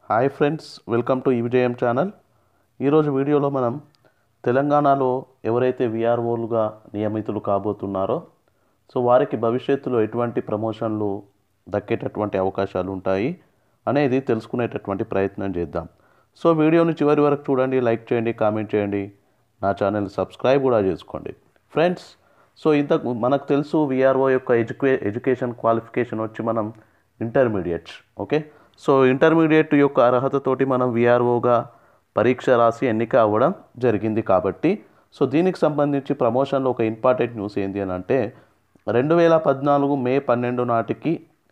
hi friends welcome to Vijayam channel ఈరోజు వీడియోలో మనం తెలంగాణలో ఎవరైతే విఆర్ఓలుగా నియమితులు కాబోతున్నారో సో వారికి భవిష్యత్తులో ఎటువంటి ప్రమోషన్లు దక్కేటటువంటి అవకాశాలు ఉంటాయి అనేది తెలుసుకునేటటువంటి ప్రయత్నం చేద్దాం సో వీడియోని చివరి వరకు చూడండి లైక్ చేయండి కామెంట్ చేయండి నా ఛానల్ సబ్స్క్రైబ్ కూడా చేసుకోండి ఫ్రెండ్స్ సో ఇంతకు మనకు తెలుసు విఆర్ఓ యొక్క ఎడ్యుకే ఎడ్యుకేషన్ క్వాలిఫికేషన్ వచ్చి మనం ఇంటర్మీడియట్ ఓకే సో ఇంటర్మీడియట్ యొక్క అర్హతతోటి మనం విఆర్ఓగా పరీక్ష రాసి ఎన్నిక అవ్వడం జరిగింది కాబట్టి సో దీనికి సంబంధించి ప్రమోషన్లో ఒక ఇంపార్టెంట్ న్యూస్ ఏంటి అని అంటే రెండు వేల పద్నాలుగు మే పన్నెండు నాటికి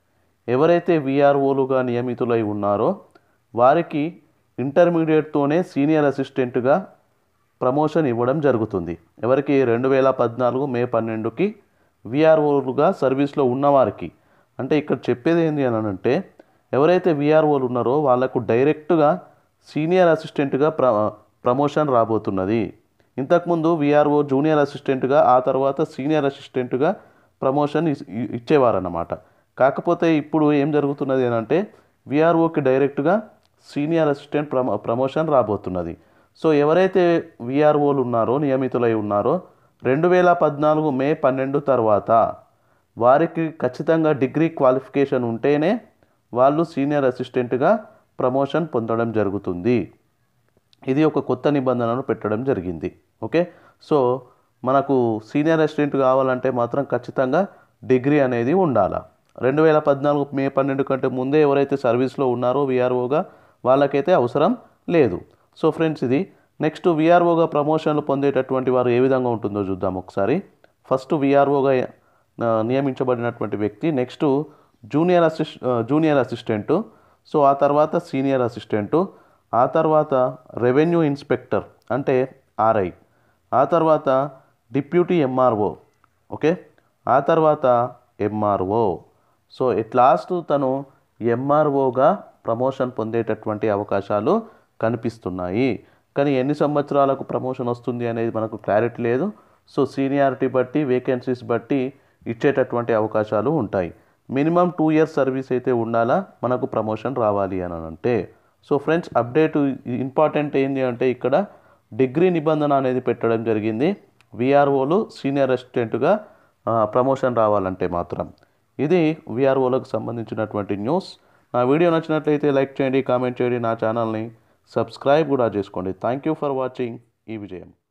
ఎవరైతే విఆర్ఓలుగా నియమితులై ఉన్నారో వారికి ఇంటర్మీడియట్తోనే సీనియర్ అసిస్టెంట్గా ప్రమోషన్ ఇవ్వడం జరుగుతుంది ఎవరికి రెండు వేల పద్నాలుగు మే పన్నెండుకి విఆర్ఓలుగా సర్వీస్లో ఉన్నవారికి అంటే ఇక్కడ చెప్పేది ఏంటి అని అంటే ఎవరైతే విఆర్ఓలు ఉన్నారో వాళ్ళకు డైరెక్ట్గా సీనియర్ అసిస్టెంట్గా ప్ర ప్రమోషన్ రాబోతున్నది ఇంతకుముందు విఆర్ఓ జూనియర్ అసిస్టెంట్గా ఆ తర్వాత సీనియర్ అసిస్టెంట్గా ప్రమోషన్ ఇస్- ఇ- ఇచ్చేవారన్నమాట కాకపోతే ఇప్పుడు ఏం జరుగుతున్నది అని అంటే విఆర్ఓకి డైరెక్ట్గా సీనియర్ అసిస్టెంట్ ప్రమో ప్రమోషన్ రాబోతున్నది సో ఎవరైతే విఆర్ఓలు ఉన్నారో నియమితులై ఉన్నారో రెండు వేల పద్నాలుగు మే పన్నెండు తర్వాత వారికి ఖచ్చితంగా డిగ్రీ క్వాలిఫికేషన్ ఉంటేనే వాళ్ళు సీనియర్ అసిస్టెంట్గా ప్రమోషన్ పొందడం జరుగుతుంది ఇది ఒక కొత్త నిబంధనను పెట్టడం జరిగింది ఓకే సో మనకు సీనియర్ అసిస్టెంట్ కావాలంటే మాత్రం ఖచ్చితంగా డిగ్రీ అనేది ఉండాలా రెండు వేల పద్నాలుగు మే పన్నెండు కంటే ముందే ఎవరైతే సర్వీస్లో ఉన్నారో విఆర్ఓగా వాళ్ళకైతే అవసరం లేదు సో ఫ్రెండ్స్ ఇది నెక్స్ట్ విఆర్ఓగా ప్రమోషన్లు పొందేటటువంటి వారు ఏ విధంగా ఉంటుందో చూద్దాం ఒకసారి ఫస్ట్ విఆర్ఓగా నియమించబడినటువంటి వ్యక్తి నెక్స్ట్ జూనియర్ అసిస్ జూనియర్ అసిస్టెంటు సో ఆ తర్వాత సీనియర్ అసిస్టెంటు ఆ తర్వాత రెవెన్యూ ఇన్స్పెక్టర్ అంటే ఆర్ఐ ఆ తర్వాత డిప్యూటీ ఎంఆర్ఓ ఓకే ఆ తర్వాత ఎంఆర్ఓ సో ఎట్ లాస్ట్ తను ఎంఆర్ఓగా ప్రమోషన్ పొందేటటువంటి అవకాశాలు కనిపిస్తున్నాయి కానీ ఎన్ని సంవత్సరాలకు ప్రమోషన్ వస్తుంది అనేది మనకు క్లారిటీ లేదు సో సీనియారిటీ బట్టి వేకెన్సీస్ బట్టి ఇచ్చేటటువంటి అవకాశాలు ఉంటాయి మినిమం టూ ఇయర్స్ సర్వీస్ అయితే ఉండాలా మనకు ప్రమోషన్ రావాలి అని అంటే సో ఫ్రెండ్స్ అప్డేట్ ఇంపార్టెంట్ ఏంటి అంటే ఇక్కడ డిగ్రీ నిబంధన అనేది పెట్టడం జరిగింది విఆర్ఓలు సీనియర్ అసిస్టెంట్గా ప్రమోషన్ రావాలంటే మాత్రం ఇది విఆర్ఓలకు సంబంధించినటువంటి న్యూస్ నా వీడియో నచ్చినట్లయితే లైక్ చేయండి కామెంట్ చేయండి నా ఛానల్ని సబ్స్క్రైబ్ కూడా చేసుకోండి థ్యాంక్ యూ ఫర్ వాచింగ్ ఈ విజయం